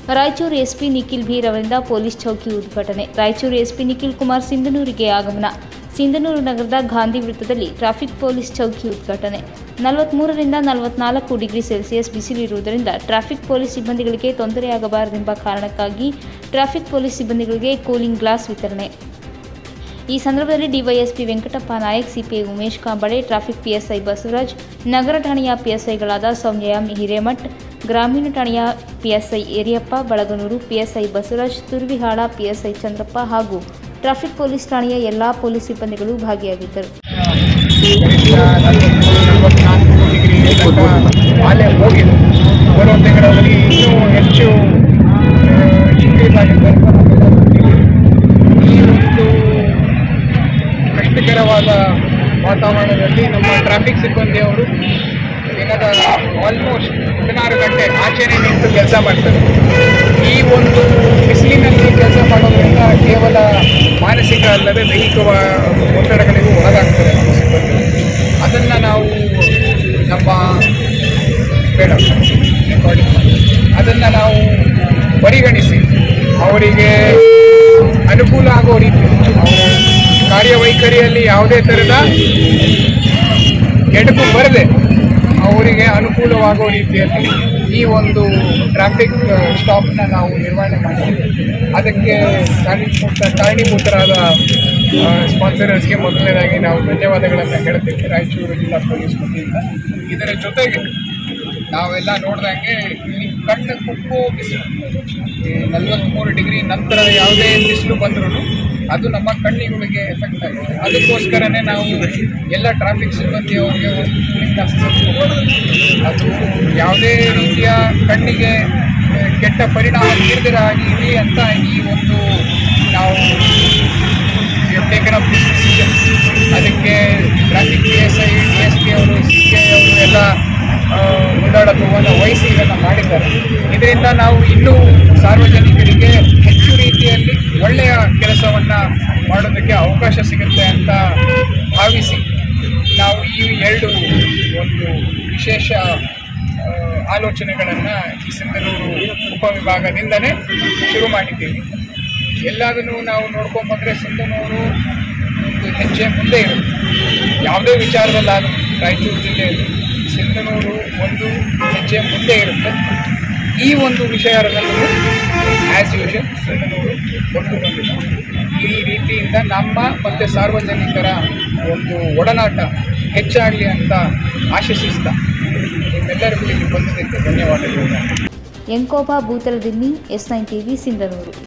Raichur SP Nikhil ಭೀರ್ ಅವರಿಂದ police ಚೌಕಿ ಉದ್ಘಾಟನೆ ರಾಯಚೂರು ಎಸ್ಪಿ ನಿಖಿಲ್ ಕುಮಾರ್ ಸಿಂಧನೂರಿಗೆ ಆಗಮನ ಸಿಂಧನೂರು ನಗರದ ಗಾಂಧಿ ವೃತ್ತದಲ್ಲಿ ಟ್ರಾಫಿಕ್ ಪೊಲೀಸ್ ಚೌಕಿ ಉದ್ಘಾಟನೆ ನಲವತ್ತ್ಮೂರರಿಂದ ನಲವತ್ನಾಲ್ಕು ಡಿಗ್ರಿ ಸೆಲ್ಸಿಯಸ್ ಬಿಸಿಲಿರುವುದರಿಂದ ಟ್ರಾಫಿಕ್ ಪೊಲೀಸ್ ಸಿಬ್ಬಂದಿಗಳಿಗೆ ತೊಂದರೆಯಾಗಬಾರದೆಂಬ ಕಾರಣಕ್ಕಾಗಿ ಟ್ರಾಫಿಕ್ ಪೊಲೀಸ್ ಸಿಬ್ಬಂದಿಗಳಿಗೆ ಕೂಲಿಂಗ್ ಗ್ಲಾಸ್ ವಿತರಣೆ ಈ ಸಂದರ್ಭದಲ್ಲಿ DYSP Venkatappa Nayak CPI Umesh Kamble traffic PSI Basavaraj ನಗರ ಠಾಣೆಯ ಪಿಎಸ್ಐಗಳಾದ ಸೌಮ್ಯ ಹಿರೇಮಠ್ ಗ್ರಾಮೀಣ ಠಾಣೆಯ PSI Yariyappa Balaganur PSI Basavaraj Turvihal PSI Chandrappa ಹಾಗೂ ಟ್ರಾಫಿಕ್ ಪೊಲೀಸ್ ಠಾಣೆಯ ಎಲ್ಲಾ ಪೊಲೀಸ್ ಸಿಬ್ಬಂದಿಗಳು ಭಾಗಿಯಾಗಿದ್ದರು ನಲವತ್ನಾಲ್ಕು ಡಿಗ್ರಿ ತನಕ ಅಲೆ ಹೋಗಿದೆ ಬರೋ ತಿಂಗಳಲ್ಲಿ ಇನ್ನೂ ಹೆಚ್ಚು ಇನ್ಕ್ರೀಸ್ ಆಗಿದೆ ಅಂತ ನಮ್ಮೆಲ್ಲರಿಗೂ ತಿಳಿದಿದೆ. ಈ ಒಂದು ಕಷ್ಟಕರವಾದ ವಾತಾವರಣದಲ್ಲಿ ನಮ್ಮ ಟ್ರಾಫಿಕ್ ಸಿಬ್ಬಂದಿಯವರು ದಿನದ ಆಲ್ಮೋಸ್ಟ್ ಹದಿನಾರು ಗಂಟೆ ಆಚೆನೆ ನಿಂತು ಕೆಲಸ ಮಾಡ್ತಾರೆ ಈ ಒಂದು ಬಿಸಿಲಿನಲ್ಲಿ ಕೆಲಸ ಮಾಡೋದ್ರಿಂದ ಕೇವಲ ಮಾನಸಿಕ ಅಲ್ಲದೆ ದೈಹಿಕ ಒತ್ತಡಗಳಿಗೂ ಒಳಗಾಗ್ತಾರೆ ನಮ್ಮ ಸಿಬ್ಬಂದಿ ಅದನ್ನು ನಾವು ನಮ್ಮ ಬೇಡ ರೆಕಾರ್ಡಿಂಗ್ ಅದನ್ನು ನಾವು ಪರಿಗಣಿಸಿ ಅವರಿಗೆ ಅನುಕೂಲ ಆಗೋ ರೀತಿ ಅವರ ಕಾರ್ಯವೈಖರಿಯಲ್ಲಿ ಯಾವುದೇ ಥರದ ಎಡಕು ಬರದೆ ಅವರಿಗೆ ಅನುಕೂಲವಾಗೋ ರೀತಿಯಲ್ಲಿ ಈ ಒಂದು ಟ್ರಾಫಿಕ್ ಸ್ಟಾಪ್ನ ನಾವು ನಿರ್ವಹಣೆ ಮಾಡಿದ್ದೀವಿ ಅದಕ್ಕೆ ಕಾರಣೀಭೂತ ಕಾರಣೀಭೂತರಾದ ಸ್ಪಾನ್ಸರರ್ಸ್ಗೆ ಮೊದಲನೇದಾಗಿ ನಾವು ಧನ್ಯವಾದಗಳನ್ನು ಹೇಳ್ತೇವೆ ರಾಯಚೂರು ಜಿಲ್ಲಾ ಪೊಲೀಸ್ ವತಿಯಿಂದ ಇದರ ಜೊತೆಗೆ ನಾವೆಲ್ಲ ನೋಡ್ದಂಗೆ ಇಲ್ಲಿ ಕಣ್ಣು ಕುಕ್ಕೋ ಬಿಸಿಲು ನಲವತ್ತ್ಮೂರು ಡಿಗ್ರಿ ನಂತರ ಯಾವುದೇ ಬಿಸಿಲು ಬಂದ್ರೂ ಅದು ನಮ್ಮ ಕಣ್ಣಿಗಳಿಗೆ ಎಫೆಕ್ಟ್ ಆಗುತ್ತೆ ಅದಕ್ಕೋಸ್ಕರನೇ ನಾವು ಎಲ್ಲ ಟ್ರಾಫಿಕ್ ಸಿಬ್ಬಂದಿಯವರಿಗೆ ಒಂದು ಕೂಲಿಂಗ್ ಗ್ಲಾಸ್ ಅದು ಯಾವುದೇ ರೀತಿಯ ಕಣ್ಣಿಗೆ ಆ, ಕೆಟ್ಟ ಪರಿಣಾಮ ಬೀರದಿರ ಹಾಗೆ ಇರಲಿ ಅಂತ ಈ ಒಂದು ನಾವು ಟೇಕನ್ ಅಪ್ ಡಿಸಿಷನ್ ಅದಕ್ಕೆ traffic P S I D S P ಅವರು ಸಿ ಪಿ ಐ ಅವರು ಎಲ್ಲ ಆ, ಮುಂದಾಳತ್ವವನ್ನು ವಹಿಸಿ ಇದನ್ನು ಮಾಡಿದ್ದಾರೆ ಇದರಿಂದ ನಾವು ಇನ್ನೂ ಸಾರ್ವಜನಿಕರಿಗೆ ಹೆಚ್ಚು ರೀತಿಯಲ್ಲಿ ಒಳ್ಳೆಯ ಕೆಲಸವನ್ನು ಮಾಡೋದಕ್ಕೆ ಅವಕಾಶ ಸಿಗುತ್ತೆ ಅಂತ ಭಾವಿಸಿ ನಾವು ಈ ಎರಡು ಒಂದು ವಿಶೇಷ ಆ, ಆಲೋಚನೆಗಳನ್ನು ಈ ಸಿಂಧನೂರು ಉಪವಿಭಾಗದಿಂದನೇ ಶುರು ಮಾಡಿದ್ದೀವಿ ಎಲ್ಲದನ್ನು ನಾವು ನೋಡ್ಕೊಂಬಂದರೆ ಸಿಂಧನೂರು ಒಂದು ಹೆಜ್ಜೆ ಮುಂದೆ ಇರುತ್ತೆ ಯಾವುದೇ ವಿಚಾರದಲ್ಲಾಗಲಿ ರಾಯಚೂರು ಜಿಲ್ಲೆಯಲ್ಲಿ ಸಿಂಧನೂರು ಒಂದು ಹೆಜ್ಜೆ ಮುಂದೆ ಇರುತ್ತೆ ಈ ಒಂದು ವಿಷಯದಲ್ಲೂ ಆ್ಯಸ್ ಯೂಶಲ್ ಸಿಂಧನೂರು ಒಟ್ಟು ಬಂದಿದೆ ಈ ರೀತಿಯಿಂದ ನಮ್ಮ ಮತ್ತು ಸಾರ್ವಜನಿಕರ ಒಂದು ಒಡನಾಟ ಹೆಚ್ಚಾಗಲಿ ಅಂತ ಆಶಿಸಿಸ್ತಾ ನಿಮ್ಮೆಲ್ಲರಿಗೂ ಇಲ್ಲಿ ಬಂದಿದ್ದಕ್ಕೆ ಧನ್ಯವಾದಗಳು Enkoba Bhutaladinni S nine TV Sindhanur